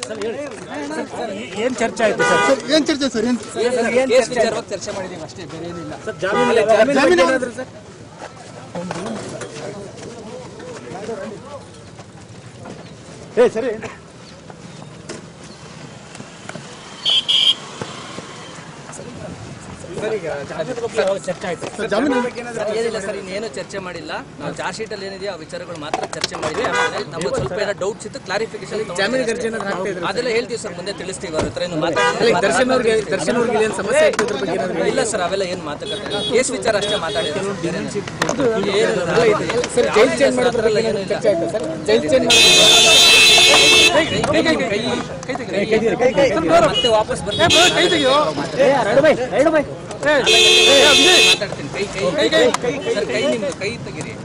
ಏನ್ ಚರ್ಚೆ ಆಯ್ತು ಸರ್ ಸರ್ ಏನ್ ಚರ್ಚೆ ಸರ್ ಏನ್ ಕೇಸ್ ವಿಚಾರವಾಗಿ ಚರ್ಚೆ ಮಾಡಿದೀವಿ ಅಷ್ಟೇ ಬೇರೆ ಏನಿಲ್ಲ ಸರ್ ಜಾಮೀನು ಜಾಮೀನು ಜಾಮೀನು ಬಗ್ಗೆ ಏನಾದ್ರು ಸರ್ ಏ ಸರಿ ಸರ್ ಈಗ ಜಾಮೀನು ಬಗ್ಗೆ ಯಾವಾಗ ಚರ್ಚೆ ಆಯ್ತು ಸರ್ ಜಾಮೀನು ಸರ್ ಏನಿಲ್ಲ ಸರ್ ಇನ್ನೇನು ಚರ್ಚೆ ಮಾಡಿಲ್ಲ ನಾವು ಚಾರ್ಜ್ ಶೀಟ್ ಅಲ್ಲಿ ಏನಿದೆಯೋ ಆ ವಿಚಾರಗಳು ಮಾತ್ರ ಚರ್ಚೆ ಮಾಡಿದ್ವಿ ಆಮೇಲೆ ನಮ್ಮ ಸ್ವಲ್ಪ ಏನೋ ಡೌಟ್ಸ್ ಇತ್ತು ಕ್ಲಾರಿಫಿಕೇಶನ್ ಜಾಮೀನು ಗರ್ಜೆ ಏನಾದ್ರು ಹಾಕ್ತಾ ಇದ್ರು ಅದೆಲ್ಲ ಹೇಳ್ತೀವಿ ಸರ್ ಮುಂದೆ ತಿಳಿಸ್ತೀವಿ ಅವ್ರ ಹತ್ರ ಏನು ಮಾತಾಡಿ ದರ್ಶನ್ ಅವ್ರಿಗೆ ದರ್ಶನ್ ಅವ್ರಿಗೆ ಏನು ಸಮಸ್ಯೆ ಆಯ್ತು ಇದ್ರ ಬಗ್ಗೆ ಏನಾದ್ರು ಇಲ್ಲ ಸರ್ ಅವೆಲ್ಲ ಏನು ಮಾತುಕತೆ ಇಲ್ಲ. ಕೇಸ್ ವಿಚಾರ ಅಷ್ಟೇ ಮಾತಾಡಿದ್ರು ಬೇರೆ ಏನಿಲ್ಲ. ಸರ್ ಜೈಲ್ ಚೇಂಜ್ ಮಾಡೋದ್ರ ಬಗ್ಗೆ ಏನಾದ್ರು ಚರ್ಚೆ ಆಯ್ತು ಸರ್ ಜೈಲ್ ಚೇಂಜ್ ಕೈ ಕೈ ಕೈ ಕೈ ಕೈ ಮತ್ತೆ ವಾಪಸ್ ಬರ್ತೀನಿ ಮಾತಾಡ್ತೀನಿ ಕೈ ಕೈ ಕೈ ಕೈ ಸರ್ ಕೈ ನಿಮ್ದು ಕೈ ತೆಗೀರಿ